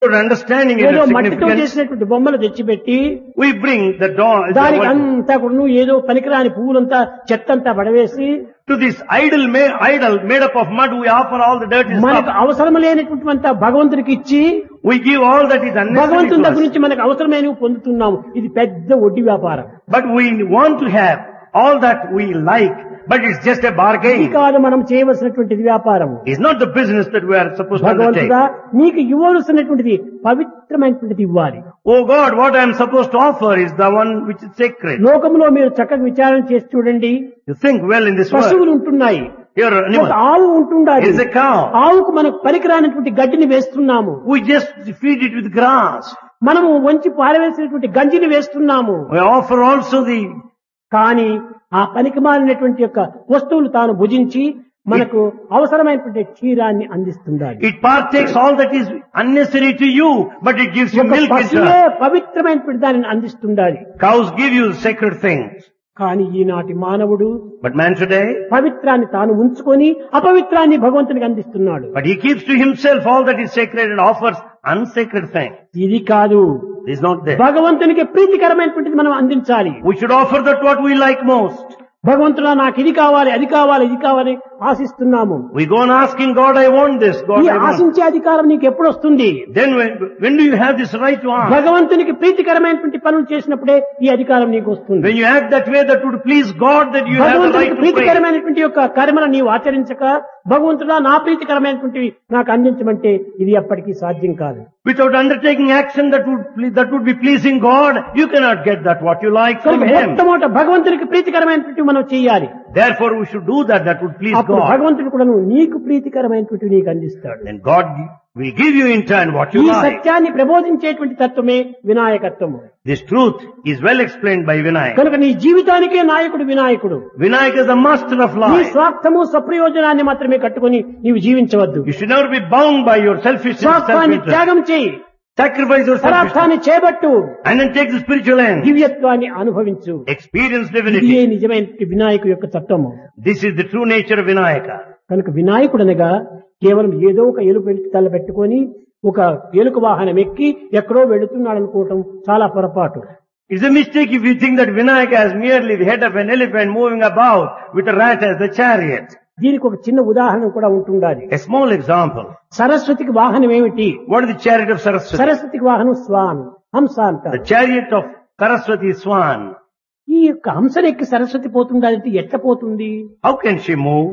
Without understanding ఏదో its మట్టితో significance, చేసినటువంటి బొమ్మలు తెచ్చిపెట్టి we bring the dawn దానికి అంతా కూడా ఏదో పనికిరాని పువ్వులంతా చెత్తంతా పడవేసి to this idol made, idol made up of mud. We offer all the dirty మనకు stuff. అవసరం లేనటువంటి భగవంతునికి ఇచ్చి We give all that is unnecessary భగవంతుని to దగ్గర us. నుంచి మనకు అవసరమైనవి పొందుతున్నాము ఇది పెద్ద వడ్డీ వ్యాపారం But we want to have all that we like, but it's just a ఇది bargain. కాదు మనం చేయవలసినటువంటిది వ్యాపారం It's not the business that we are supposed to undertake. భగవంతుడా నీకు ఇవ్వవలసినటువంటిది పవిత్రమైనటువంటిది ఇవ్వాలి Oh God, what I am supposed to offer is the one which is sacred. లోకంలో మీరు చక్కగా విచారణ చేసి చూడండి You think well in this world. పశువులు ఉంటున్నాయి Here are ఒక animals. ఆవు ఉంటుండాలి It's a cow. ఆవుకు మనకు పనికిరానటువంటి గడ్డిని వేస్తున్నాము We just feed it with grass. మనము వంచి పారవేసినటువంటి గంజిని వేస్తున్నాము We offer also the కానీ ఆ పనికి మాలినటువంటి యొక్క వస్తువులు తాను భుజించి మనకు అవసరమైనటువంటి క్షీరాన్ని అందిస్తుండాలి It partakes all that is unnecessary to you, but it gives you ఒక milk in పశువే turn. పవిత్రమైనటువంటి దానిని అందిస్తుండాలి Cows give you sacred things. కానీ ఈనాటి మానవుడు But man today, పవిత్రాన్ని తాను ఉంచుకొని అపవిత్రాన్ని భగవంతునికి అందిస్తున్నాడు but he keeps to himself all that is sacred and offers unsacred things. ఇది కాదు It is not there. భగవంతునికి ప్రీతికరమైనటువంటిది మనం అందించాలి We should offer that what we like most. భగవంతుడా నాకు ఇది కావాలి అది కావాలి ఇది కావాలి ఆశిస్తున్నాము We go on asking God, I want this, God, ఈ I want. ఆశించే అధికారం నీకు ఎప్పుడు వస్తుంది Then when, when do you have this right to ask? భగవంతునికి ప్రీతికరమైనటువంటి పనులు చేసినప్పుడే ఈ అధికారం నీకు వస్తుంది When you act that way, that would please God, that you have the భగవంతునికి right to pray. ప్రీతికరమైనటువంటి యొక్క కర్మను నీవు ఆచరించక భగవంతుడా నా ప్రీతికరమైనటువంటివి నాకు అందించమంటే ఇది ఎప్పటికీ సాధ్యం కాదు Without undertaking action that would ple- that would be pleasing God, you cannot get that what you like from కనుక Him. మొట్టమొదట భగవంతునికి ప్రీతికరమైనటువంటి మనం చేయాలి Therefore, we should do that. That would please అప్పుడు God. భగవంతుడు కూడా నీకు ప్రీతికరమైనటువంటి నీకు అందిస్తాడు Then God will give you in turn what ఈ you like. సత్యాన్ని ప్రబోధించేటువంటి తత్వమే వినాయకత్వము This truth is well explained by Vinayak. కనుక నీ జీవితానికే నాయకుడు వినాయకుడు Vinayak is the master of నీ life. స్వార్థము స్వప్రయోజనాన్ని మాత్రమే కట్టుకొని నీవు జీవించవద్దు You should never be bound by your selfish స్వార్థాన్ని self-interest. త్యాగం చేయి Sacrifice your selfish పరార్థాన్ని చేపట్టు and then take the spiritual end. దివ్యత్వాన్ని అనుభవించు Experience ఇదే divinity. నిజమైన వినాయకుడు యొక్క తత్వము This is the true nature of Vinayaka. కనుక వినాయకుడు అనగా కేవలం ఏదో ఒక ఎలుక తల పెట్టుకొని ఒక ఎలుక వాహనం ఎక్కి ఎక్కడో వెళుతున్నాడు అనుకోవటం చాలా పొరపాటు It's a mistake if you think that Vinayaka is merely the head of an elephant moving about with a rat as the chariot. దీనికి ఒక చిన్న ఉదాహరణ కూడా ఉంటుండాలి A small example. సరస్వతికి వాహనం ఏమిటి What is the chariot of Saraswati? సరస్వతికి వాహనం స్వాన్ హంస The అంటారు chariot of Saraswati is Swan. ఈ యొక్క హంసను ఎక్కి సరస్వతి పోతుండాలంటే ఎట్లా పోతుంది How can she move?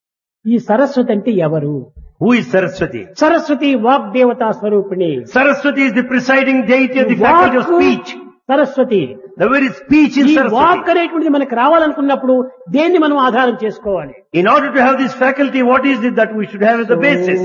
ఈ సరస్వతి అంటే ఎవరు Who is Saraswati? సరస్వతి వాగ్దేవతా స్వరూపిణి Saraswati is the presiding deity of the faculty of వాక్కు speech. Saraswati The very speech is ఈ వాక్ Saraswati. అనేటువంటిది మనకు రావాలనుకున్నప్పుడు దేన్ని మనం ఆధారం చేసుకోవాలి In order to have this faculty, what is it that we should have as the basis?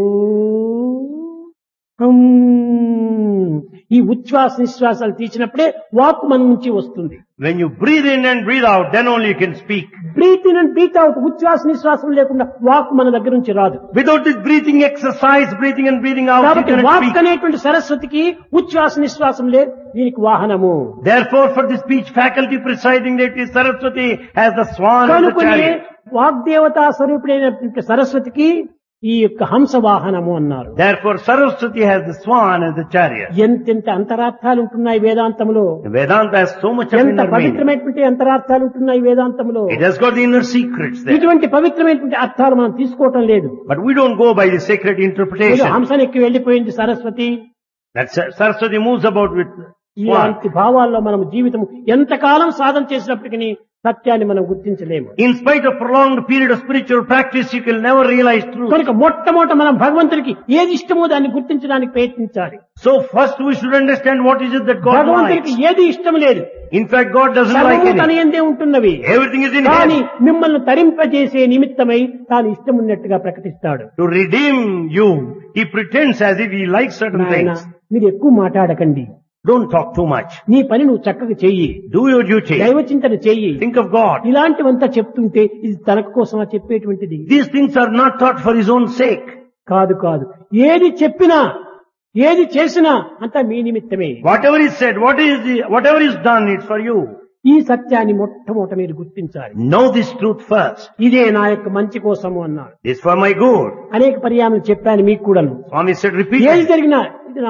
హమ్. ఈ ఉచ్ఛ్వాస నిశ్వాసాలు తీసినప్పుడే వాక్ మన నుంచి వస్తుంది When you breathe in and breathe out, then only you can speak. Breathe in and breathe out ఉచ్ఛ్వాస నిశ్వాసం లేకుండా walk మన దగ్గర నుంచి రాదు Without this breathing exercise, breathing and breathing out, you కాబట్టి cannot వాక్ speak. అనేటువంటి సరస్వతికి ఉచ్ఛ్వాస నిశ్వాసం లేదు దీనికి వాహనము Therefore, for the speech faculty presiding deity, Saraswati has the swan and the కనుకొని chariot. వాగ్దేవతా స్వరూపుడైనటువంటి సరస్వతికి ఈ యొక్క హంస వాహనము అన్నారు Therefore, Saraswati has the swan and the chariot. ఎంతెంత అంతరార్థాలు ఉంటున్నాయి వేదాంతంలో Vedanta has so much of ఎంత inner meaning. పవిత్రమైనటువంటి అంతరార్థాలు ఉంటున్నాయి వేదాంతంలో It has got the inner secrets there. ఇటువంటి పవిత్రమైనటువంటి అర్థాలు మనం తీసుకోవటం లేదు But we don't go by the sacred ఏదో interpretation. హంసనెక్కి వెళ్లిపోయింది Saraswati That Sar- Saraswati moves about with swan. ఇలాంటి భావాల్లో మనం జీవితం ఎంతకాలం సాధన చేసినప్పటికీ సత్యాన్ని మనం గుర్తించలేము In spite of prolonged period of spiritual practice, you can never realize truth. కనుక మొట్టమొదట మనం భగవంతుడికి ఏది ఇష్టమో దాన్ని గుర్తించడానికి ప్రయత్నించాలి So first we should understand what is it that God భగవంతుడికి likes. ఏది ఇష్టం లేదు In fact, God doesn't like సర్వము తన anything. ఎందే ఉంటున్నవి Everything is in కానీ Him. మిమ్మల్ని తరింపజేసే నిమిత్తమై తాను ఇష్టం ఉన్నట్టుగా ప్రకటిస్తాడు To redeem you, He pretends as if He likes certain నాయనా, things. మీరు ఎక్కువ మాట్లాడకండి Don't talk too much. నీ పని నువ్వు చక్కగా చెయ్యి Do your duty. దైవ చింతన చెయ్యి Think of God. ఇలాంటివంతా చెప్తుంటే ఇది తనక కోసమా చెప్పేటువంటిది These things are not taught for His own sake. కాదు కాదు ఏది చెప్పినా ఏది చేసినా అంతా మీ నిమిత్తమే Whatever is said, what is the, whatever is done, it's for you. ఈ సత్యాన్ని మొట్టమొదట మీరు గుర్తించాలి Know this truth first. ఇదే నా యొక్క మంచి కోసము అన్నారు It's for my good. అనేక పర్యాలు చెప్పాను మీకు కూడాను Swami said ఏది repeatedly. జరిగినా